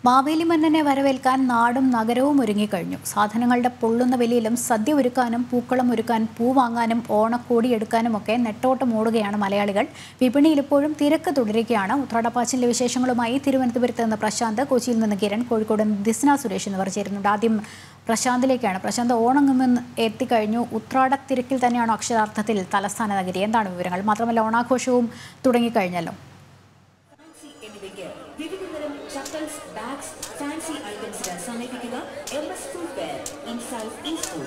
മാവേലി മന്നനെ വരവേൽക്കാൻ നാടും നഗരവും ഒരുങ്ങിക്കഴിഞ്ഞു സാധനങ്ങളുടെ പൊള്ളുന്ന വിലയിലും സദ്യ ഒരുക്കാനും പൂക്കളം ഒരുക്കാൻ പൂ വാങ്ങാനും ഓണക്കോടി എടുക്കാനുമൊക്കെ നെട്ടോട്ടം ഓടുകയാണ് മലയാളികൾ വിപണിയിൽ ഇപ്പോഴും തിരക്ക് തുടരുകയാണ് ഉത്രാടപ്പാച്ചിലെ വിശേഷങ്ങളുമായി തിരുവനന്തപുരത്ത് നിന്ന് പ്രശാന്ത് കൊച്ചിയിൽ നിന്ന് കിരൺ കോഴിക്കോട് നിന്ന് ദിസ്ന സുരേഷ് എന്നിവർ ചേരുന്നുണ്ട് ആദ്യം പ്രശാന്തിലേക്കാണ് പ്രശാന്ത് ഓണങ്ങുമെന്ന് എത്തിക്കഴിഞ്ഞു ഉത്രാടത്തിരക്കിൽ തന്നെയാണോ അക്ഷരാർത്ഥത്തിൽ തലസ്ഥാന നഗരി എന്താണ് വിവരങ്ങൾ മാത്രമല്ല ഓണാഘോഷവും തുടങ്ങിക്കഴിഞ്ഞല്ലോ ഫാൻസി എന്നിവയ്ക്ക് വിവിധതരം ചപ്പൽസ് ബാഗ്സ് ഫാൻസി ഐറ്റംസിന് സമീപിക്കുക M S footwear inside East Fort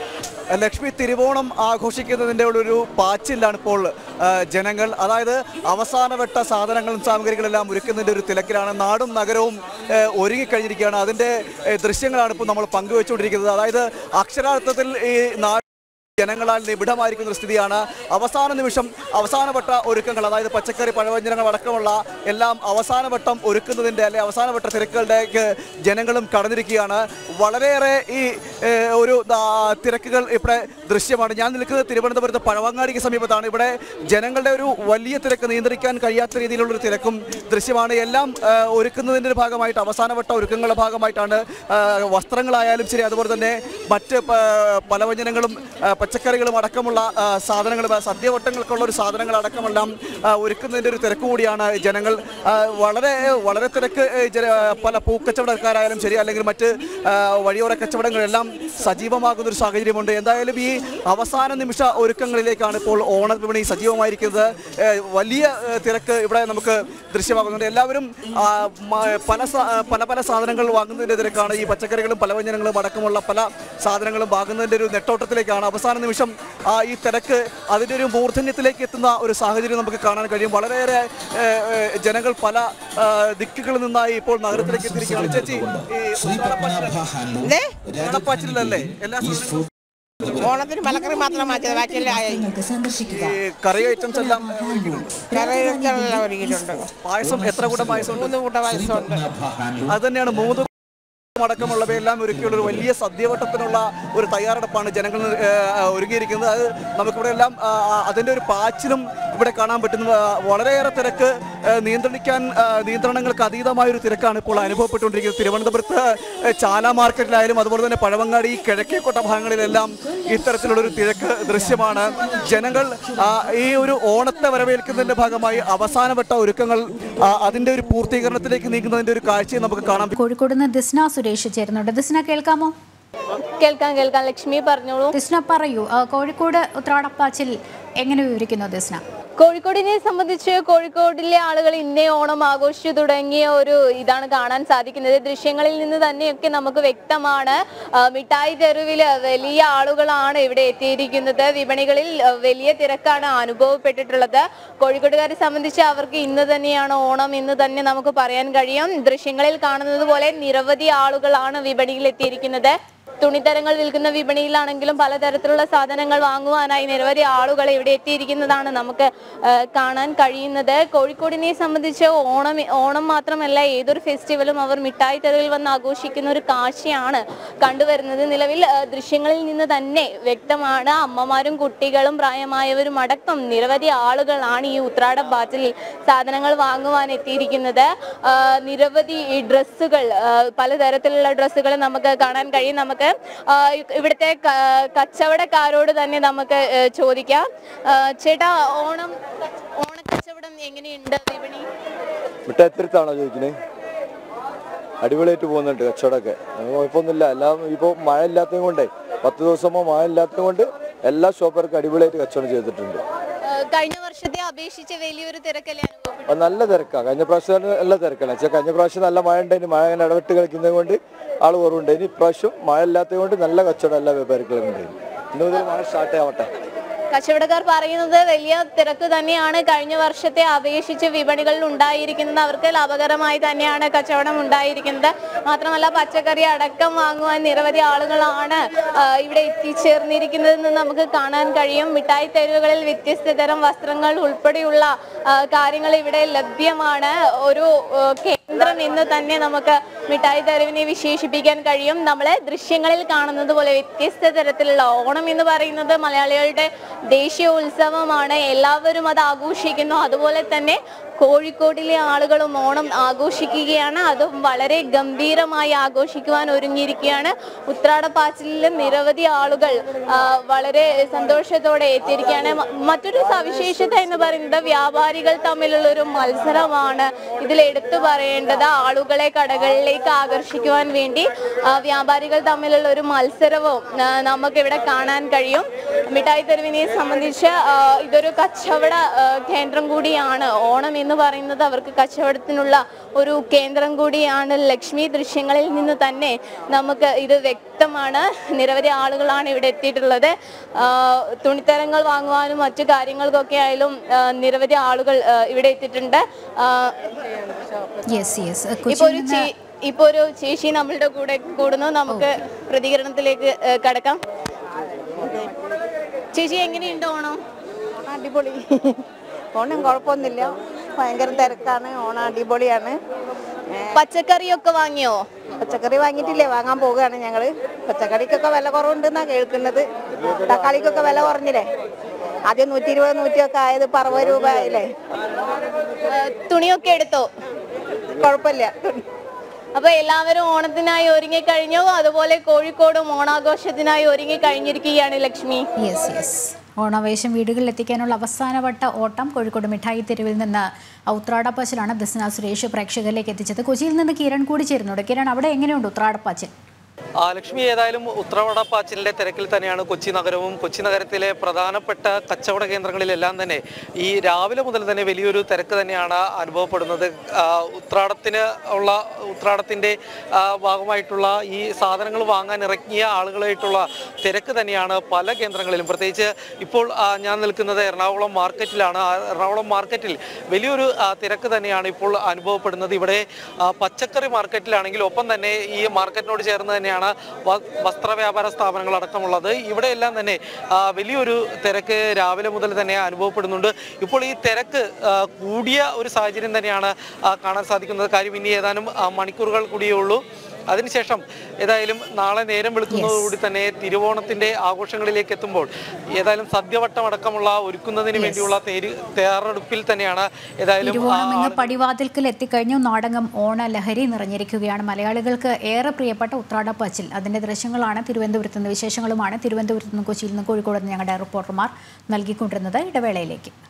Lakshmi Thiruvonam ആഘോഷിക്കുന്നതിൻ്റെ ഒരു പാച്ചിലാണ് ഇപ്പോൾ ആ, ജനങ്ങൾ അതായത് അവസാനവട്ട സാധനങ്ങളും സാമഗ്രികളെല്ലാം ഒരുക്കുന്നതിൻ്റെ ഒരു തിരക്കിലാണ് നാടും നഗരവും ഏ, ഒരുങ്ങിക്കഴിഞ്ഞിരിക്കുകയാണ് അതിൻ്റെ ഏ, ദൃശ്യങ്ങളാണ് ഇപ്പോൾ നമ്മൾ പങ്കുവെച്ചുകൊണ്ടിരിക്കുന്നത് അതായത് അക്ഷരാർത്ഥത്തിൽ ഈ നാട് ജനങ്ങളാൽ നിബിഡമായിരിക്കുന്ന ഒരു സ്ഥിതിയാണ് അവസാന നിമിഷം അവസാനവട്ട ഒരുക്കങ്ങൾ അതായത് പച്ചക്കറി പഴവ്യഞ്ജനങ്ങൾ അടക്കമുള്ള എല്ലാം അവസാനവട്ടം ഒരുക്കുന്നതിൻ്റെ അല്ലെ അവസാനവട്ട തിരക്കുകളിലേക്ക് ജനങ്ങളും കടന്നിരിക്കുകയാണ് വളരെയേറെ ഈ ഏഹ്, ഒരു ആ, തിരക്കുകൾ ഇവിടെ ദൃശ്യമാണ് ഞാൻ നിൽക്കുന്നത് തിരുവനന്തപുരത്ത് പഴവങ്ങാടിക്ക് സമീപത്താണ് ഇവിടെ ജനങ്ങളുടെ ഒരു വലിയ തിരക്ക് നിയന്ത്രിക്കാൻ കഴിയാത്ത രീതിയിലുള്ളൊരു തിരക്കും ദൃശ്യമാണ് എല്ലാം ആ, ഒരുക്കുന്നതിൻ്റെ ഭാഗമായിട്ട് അവസാനവട്ട ഒരുക്കങ്ങളുടെ ഭാഗമായിട്ടാണ് ആ, വസ്ത്രങ്ങളായാലും ശരി അതുപോലെ തന്നെ മറ്റ് പ- പലവ്യഞ്ജനങ്ങളും ആ, പച്ചക്കറികളും അടക്കമുള്ള ആ, സാധനങ്ങളും ആ, സദ്യവട്ടങ്ങൾക്കുള്ള ഒരു സാധനങ്ങൾ അടക്കമെല്ലാം ആ, ഒരുക്കുന്നതിൻ്റെ ഒരു തിരക്ക് കൂടിയാണ് ജനങ്ങൾ ആ, വളരെ വളരെ തിരക്ക് ഏ, ജന- പല പൂക്കച്ചവടക്കാരായാലും ശരി അല്ലെങ്കിൽ മറ്റ് ആ, വഴിയോര കച്ചവടങ്ങളെല്ലാം സജീവമാകുന്ന ഒരു സാഹചര്യമുണ്ട് എന്തായാലും ഈ അവസാന നിമിഷ ഒരുക്കങ്ങളിലേക്കാണ് ഇപ്പോൾ ഓണ വിപണി സജീവമായിരിക്കുന്നത് ഏ, വലിയ ഏ, തിരക്ക് ഇവിടെ നമുക്ക് ദൃശ്യമാകുന്നുണ്ട് എല്ലാവരും ആ, മ- പല സ- പല പല സാധനങ്ങൾ വാങ്ങുന്നതിൻ്റെ തിരക്കാണ് ഈ പച്ചക്കറികളും പലവ്യഞ്ജനങ്ങളും അടക്കമുള്ള പല സാധനങ്ങളും വാങ്ങുന്നതിൻ്റെ ഒരു നെട്ടോട്ടത്തിലേക്കാണ് അവസാന നിമിഷം ആ ഈ തിരക്ക് അതിൻ്റെ ഒരു മൂർധന്യത്തിലേക്ക് എത്തുന്ന ഒരു സാഹചര്യം നമുക്ക് കാണാൻ കഴിയും വളരെയേറെ ഏ, ഏ, ജനങ്ങൾ പല ആ, ദിക്കുകളിൽ നിന്നായി ഇപ്പോൾ നഗരത്തിലേക്ക് എത്തിയിരിക്കുകയാണ് ചേച്ചി ഈ ഇതേ ഓണപ്പാച്ചിലല്ലേ എല്ലാ സാധനങ്ങളും ഓണത്തിന് മലക്കറി മാത്രം മാറ്റിയത് ബാക്കിയെല്ലാം ആയി നിങ്ങൾക്ക് സന്ദർശിക്കുക ഈ കറി ഐറ്റംസ് എല്ലാം ഒരുക്കിയിട്ടുണ്ട്. കറികളെല്ലാം ഒരുക്കിയിട്ടുണ്ട് പായസം എത്ര കൂട്ടം പായസം ഉണ്ട് മൂന്ന് കൂട്ട വയസ്സുണ്ട് അത് തന്നെയാണ് മൂന്ന് അടക്കമുള്ളവയെല്ലാം ഒരുക്കിയുള്ള ഒരു വലിയ സദ്യവട്ടത്തിനുള്ള ഒരു തയ്യാറെടുപ്പാണ് ജനങ്ങൾ ഏഹ്, ഒരുങ്ങിയിരിക്കുന്നത് അത് നമുക്കിവിടെ എല്ലാം ആ, ആ, അതിൻ്റെ ഒരു പാച്ചിലും ഇവിടെ കാണാൻ പറ്റുന്നത് ആ, വളരെയേറെ തിരക്ക് ഏഹ്, നിയന്ത്രിക്കാൻ ആ, നിയന്ത്രണങ്ങൾക്ക് അതീതമായ ഒരു തിരക്കാണ് ഇപ്പോൾ അനുഭവപ്പെട്ടുകൊണ്ടിരിക്കുന്നത് തിരുവനന്തപുരത്ത് ഏഹ്, ചാല മാർക്കറ്റിലായാലും അതുപോലെ തന്നെ പഴവങ്ങാടി കിഴക്കേക്കോട്ട ഭാഗങ്ങളിലെല്ലാം ഇത്തരത്തിലുള്ളൊരു തിരക്ക് ദൃശ്യമാണ് ജനങ്ങൾ ആ, ഈ ഒരു ഓണത്തെ വരവേൽക്കുന്നതിന്റെ ഭാഗമായി അവസാനവട്ട ഒരുക്കങ്ങൾ ആ, അതിന്റെ ഒരു പൂർത്തീകരണത്തിലേക്ക് നീങ്ങുന്നതിന്റെ ഒരു കാഴ്ചയും നമുക്ക് കാണാം കോഴിക്കോട് നിന്ന് ദിസ്ന സുരേഷ് ചേരുന്നുണ്ട് ദിസ്ന കേൾക്കാമോ കേൾക്കാം കേൾക്കാം ലക്ഷ്മി പറഞ്ഞോളൂ ദിസ്ന പറയൂ ആ, കോഴിക്കോട് ഉത്രാടപ്പാച്ചിൽ എങ്ങനെ വിവരിക്കുന്നു ദിസ്ന കോഴിക്കോടിനെ സംബന്ധിച്ച് കോഴിക്കോടിലെ ആളുകൾ ഇന്നേ ഓണം ആഘോഷിച്ചു തുടങ്ങിയ ഒരു ഇതാണ് കാണാൻ സാധിക്കുന്നത് ദൃശ്യങ്ങളിൽ നിന്ന് തന്നെയൊക്കെ നമുക്ക് വ്യക്തമാണ് ആ, മിഠായി തെരുവിൽ വലിയ ആളുകളാണ് ഇവിടെ എത്തിയിരിക്കുന്നത് വിപണികളിൽ ആ, വലിയ തിരക്കാണ് അനുഭവപ്പെട്ടിട്ടുള്ളത് കോഴിക്കോട്ടുകാരെ സംബന്ധിച്ച് അവർക്ക് ഇന്ന് തന്നെയാണ് ഓണം എന്ന് തന്നെ നമുക്ക് പറയാൻ കഴിയും ദൃശ്യങ്ങളിൽ കാണുന്നത് പോലെ നിരവധി ആളുകളാണ് വിപണിയിൽ എത്തിയിരിക്കുന്നത് തുണിത്തരങ്ങൾ വിൽക്കുന്ന വിപണിയിലാണെങ്കിലും പലതരത്തിലുള്ള സാധനങ്ങൾ വാങ്ങുവാനായി നിരവധി ആളുകൾ ഇവിടെ എത്തിയിരിക്കുന്നതാണ് നമുക്ക് ആ, കാണാൻ കഴിയുന്നത് കോഴിക്കോടിനെ സംബന്ധിച്ച് ഓണം ഓണം മാത്രമല്ല ഏതൊരു ഫെസ്റ്റിവലും അവർ മിഠായി തെരുവിൽ വന്ന് ആഘോഷിക്കുന്ന ഒരു കാഴ്ചയാണ് കണ്ടുവരുന്നത് നിലവിൽ ആ, ദൃശ്യങ്ങളിൽ നിന്ന് തന്നെ വ്യക്തമാണ് അമ്മമാരും കുട്ടികളും പ്രായമായവരും അടക്കം നിരവധി ആളുകളാണ് ഈ ഉത്രാട ബാച്ചിൽ സാധനങ്ങൾ വാങ്ങുവാൻ എത്തിയിരിക്കുന്നത് ആ, നിരവധി ഡ്രസ്സുകൾ പലതരത്തിലുള്ള ഡ്രസ്സുകൾ നമുക്ക് കാണാൻ കഴിയും നമുക്ക് ആ, ഇവിടുത്തെ ക- കച്ചവടക്കാരോട് തന്നെ നമുക്ക് ഏ, ചോദിക്കാം ആ, ചേട്ടാ ഓണം ഓണക്കച്ചവടം എങ്ങനെയുണ്ട് വിപണി മിഠായിത്തരത്താണോ ചോദിക്കുന്നത് അടിപൊളിയായിട്ട് പോകുന്നുണ്ട് കച്ചവടമൊക്കെ അത് കുഴപ്പമൊന്നുമില്ല എല്ലാം ഇപ്പോൾ മഴ ഇല്ലാത്തത് കൊണ്ടേ പത്ത് ദിവസമോ മഴ ഇല്ലാത്തത് കൊണ്ട് എല്ലാ ഷോപ്പർക്കും അടിപൊളിയായിട്ട് കച്ചവടം ചെയ്തിട്ടുണ്ട് ആ, കഴിഞ്ഞ വർഷത്തെ അപേക്ഷിച്ച് വലിയൊരു തിരക്കല്ലേ അനുഭവപ്പെട്ടു അത് നല്ല തിരക്കാണ് കഴിഞ്ഞ പ്രാവശ്യം നല്ല തിരക്കാണ് വെച്ചാൽ കഴിഞ്ഞ പ്രാവശ്യം നല്ല മഴ ഉണ്ടായിരുന്നു മഴ അങ്ങനെ ഇടവിട്ട് കളിക്കുന്നത് കൊണ്ട് ആൾ കുറവുണ്ട് ഇനി ഇപ്രാവശ്യം മഴ ഇല്ലാത്തത് കൊണ്ട് നല്ല കച്ചവടം എല്ലാ വ്യാപാരികളും ഉണ്ടായിരുന്നു ഇന്ന് മുതൽ മഴ സ്റ്റാർട്ട് ആവട്ടെ കച്ചവടക്കാർ പറയുന്നത് വലിയ തിരക്ക് തന്നെയാണ് കഴിഞ്ഞ വർഷത്തെ അപേക്ഷിച്ച് വിപണികളിൽ ഉണ്ടായിരിക്കുന്നത് അവർക്ക് ലാഭകരമായി തന്നെയാണ് കച്ചവടം ഉണ്ടായിരിക്കുന്നത് മാത്രമല്ല പച്ചക്കറി അടക്കം വാങ്ങുവാൻ നിരവധി ആളുകളാണ് ആ, ഇവിടെ എത്തിച്ചേർന്നിരിക്കുന്നതെന്ന് നമുക്ക് കാണാൻ കഴിയും മിഠായി തെരുവുകളിൽ വ്യത്യസ്ത തരം വസ്ത്രങ്ങൾ ഉൾപ്പെടെയുള്ള ആ, കാര്യങ്ങൾ ഇവിടെ ലഭ്യമാണ് ഒരു ആ, കേന്ദ്രം എന്ന് തന്നെ നമുക്ക് മിഠായി തെരുവിനെ വിശേഷിപ്പിക്കാൻ കഴിയും നമ്മളെ ദൃശ്യങ്ങളിൽ കാണുന്നത് പോലെ വ്യത്യസ്ത തരത്തിലുള്ള ഓണം എന്ന് പറയുന്നത് മലയാളികളുടെ ദേശീയ ഉത്സവമാണ് എല്ലാവരും അത് ആഘോഷിക്കുന്നു അതുപോലെ തന്നെ കോഴിക്കോടിലെ ആളുകളും ഓണം ആഘോഷിക്കുകയാണ് അതും വളരെ ഗംഭീരമായി ആഘോഷിക്കുവാൻ ഒരുങ്ങിയിരിക്കുകയാണ് ഉത്രാടപ്പാച്ചിലിൽ നിരവധി ആളുകൾ ആ, വളരെ സന്തോഷത്തോടെ എത്തിയിരിക്കുകയാണ് മ- മറ്റൊരു സവിശേഷത എന്ന് പറയുന്നത് വ്യാപാരികൾ തമ്മിലുള്ള ഒരു മത്സരമാണ് ഇതിൽ എടുത്തു പറയേണ്ടത് ആളുകളെ കടകളിലേക്ക് ആകർഷിക്കുവാൻ വേണ്ടി ആ, വ്യാപാരികൾ തമ്മിലുള്ള ഒരു മത്സരവും ആ, നമുക്കിവിടെ കാണാൻ കഴിയും മിഠായി തെരുവിനെ സംബന്ധിച്ച് ആ, ഇതൊരു കച്ചവട ആ, കേന്ദ്രം കൂടിയാണ് ഓണം എന്ന് പറയുന്നത് അവർക്ക് കച്ചവടത്തിനുള്ള ഒരു കേന്ദ്രം കൂടിയാണ് ലക്ഷ്മി ദൃശ്യങ്ങളിൽ നിന്ന് തന്നെ നമുക്ക് ഇത് വ്യക്തമാണ് നിരവധി ആളുകളാണ് ഇവിടെ എത്തിയിട്ടുള്ളത് ആ, തുണിത്തരങ്ങൾ വാങ്ങുവാനും മറ്റു കാര്യങ്ങൾക്കൊക്കെ ആയാലും ആ, നിരവധി ആളുകൾ ആ, ഇവിടെ എത്തിയിട്ടുണ്ട് ആ, യെസ് യെസ് ഇപ്പൊ ഒരു ചേ- ഇപ്പൊ ഒരു ചേച്ചി നമ്മളുടെ കൂടെ കൂടുന്നു നമുക്ക് പ്രതികരണത്തിലേക്ക് ഏ, കടക്കാം ചേച്ചി എങ്ങനെയുണ്ട് ഓണം അടിപൊളി ഓണം കുഴപ്പമൊന്നുമില്ല ഭയങ്കര തിരക്കാണ് ഓണം അടിപൊളിയാണ് ഏ, പച്ചക്കറിയൊക്കെ വാങ്ങിയോ പച്ചക്കറി വാങ്ങിയിട്ടില്ലേ വാങ്ങാൻ പോവുകയാണ് ഞങ്ങള് പച്ചക്കറിക്കൊക്കെ വില കുറവുണ്ടെന്നാ കേൾക്കുന്നത് തക്കാളിക്കൊക്കെ വില കുറഞ്ഞില്ലേ ആദ്യം നൂറ്റി ഇരുപത് നൂറ്റിയൊക്കെ ആയത് ഇപ്പൊ അറുപത് രൂപ ആയില്ലേ ഏ, തുണിയൊക്കെ എടുത്തോ കുഴപ്പമില്ല അപ്പൊ എല്ലാവരും ഓണത്തിനായി ഒരുങ്ങി കഴിഞ്ഞോ അതുപോലെ കോഴിക്കോടും ഓണാഘോഷത്തിനായി ഒരുങ്ങി കഴിഞ്ഞിരിക്കുകയാണ് ലക്ഷ്മി യെസ് യെസ് ഓണാവേശം വീടുകളിൽ എത്തിക്കാനുള്ള അവസാനവട്ട ഓട്ടം കോഴിക്കോട് മിഠായി തെരുവിൽ നിന്ന് ഉത്രാടപ്പാച്ചിലാണ് ദസ്ന സുരേഷ് പ്രേക്ഷകരിലേക്ക് എത്തിച്ചത് കൊച്ചിയിൽ നിന്ന് കിരൺ കൂടി ചേരുന്നുണ്ട് കിരൺ അവിടെ എങ്ങനെയുണ്ട് ഉത്രാടപ്പാച്ചിൽ ആ, ലക്ഷ്മി ഏതായാലും ഉത്രവടപ്പാച്ചിലിന്റെ തിരക്കിൽ തന്നെയാണ് കൊച്ചി നഗരവും കൊച്ചി നഗരത്തിലെ പ്രധാനപ്പെട്ട കച്ചവട കേന്ദ്രങ്ങളിലെല്ലാം തന്നെ ഈ രാവിലെ മുതൽ തന്നെ വലിയൊരു തിരക്ക് തന്നെയാണ് അനുഭവപ്പെടുന്നത് ആ, ഉത്രാടത്തിന് ഉള്ള ഉത്രാടത്തിന്റെ ആ, ഭാഗമായിട്ടുള്ള ഈ സാധനങ്ങൾ വാങ്ങാൻ ഇറങ്ങിയ ആളുകളായിട്ടുള്ള തിരക്ക് തന്നെയാണ് പല കേന്ദ്രങ്ങളിലും പ്രത്യേകിച്ച് ഇപ്പോൾ ആ, ഞാൻ നിൽക്കുന്നത് എറണാകുളം മാർക്കറ്റിലാണ് ആ എറണാകുളം മാർക്കറ്റിൽ വലിയൊരു ആ, തിരക്ക് തന്നെയാണ് ഇപ്പോൾ അനുഭവപ്പെടുന്നത് ഇവിടെ ആ, പച്ചക്കറി മാർക്കറ്റിലാണെങ്കിൽ ഒപ്പം തന്നെ ഈ മാർക്കറ്റിനോട് ചേർന്ന് തന്നെയാണ് വ- വസ്ത്ര വ്യാപാര സ്ഥാപനങ്ങൾ അടക്കമുള്ളത് ഇവിടെയെല്ലാം തന്നെ ആ, വലിയൊരു തിരക്ക് രാവിലെ മുതൽ തന്നെ അനുഭവപ്പെടുന്നുണ്ട് ഇപ്പോൾ ഈ തിരക്ക് ആ, കൂടിയ ഒരു സാഹചര്യം തന്നെയാണ് ആ, കാണാൻ സാധിക്കുന്നത് കാര്യം ഇനി ഏതാനും ആ, മണിക്കൂറുകൾ കൂടിയേ ഉള്ളൂ അതിനുശേഷം ഏതായാലും നാളെ നേരം വെളുക്കുന്നതോടുകൂടി തന്നെ തിരുവോണത്തിന്റെ ആഘോഷങ്ങളിലേക്ക് എത്തുമ്പോൾ ഏതായാലും സദ്യവട്ടം അടക്കമുള്ള ഒരുക്കുന്നതിന് വേണ്ടിയുള്ള തേര് തയ്യാറെടുപ്പിൽ തന്നെയാണ് ഏതായാലും തിരുവോണം ആ, ഇന്ന് പടിവാതിൽക്കൽ എത്തിക്കഴിഞ്ഞു നാടകം ഓണ ലഹരി നിറഞ്ഞിരിക്കുകയാണ് മലയാളികൾക്ക് ഏറെ പ്രിയപ്പെട്ട ഉത്രാടപ്പാച്ചിൽ അതിന്റെ ദൃശ്യങ്ങളാണ് തിരുവനന്തപുരത്ത് നിന്ന് വിശേഷങ്ങളുമാണ് തിരുവനന്തപുരത്ത് നിന്ന് കൊച്ചിയിൽ നിന്ന് കോഴിക്കോട് നിന്ന് ഞങ്ങളുടെ റിപ്പോർട്ടർമാർ നൽകിക്കൊണ്ടിരുന്നത് ഇടവേളയിലേക്ക്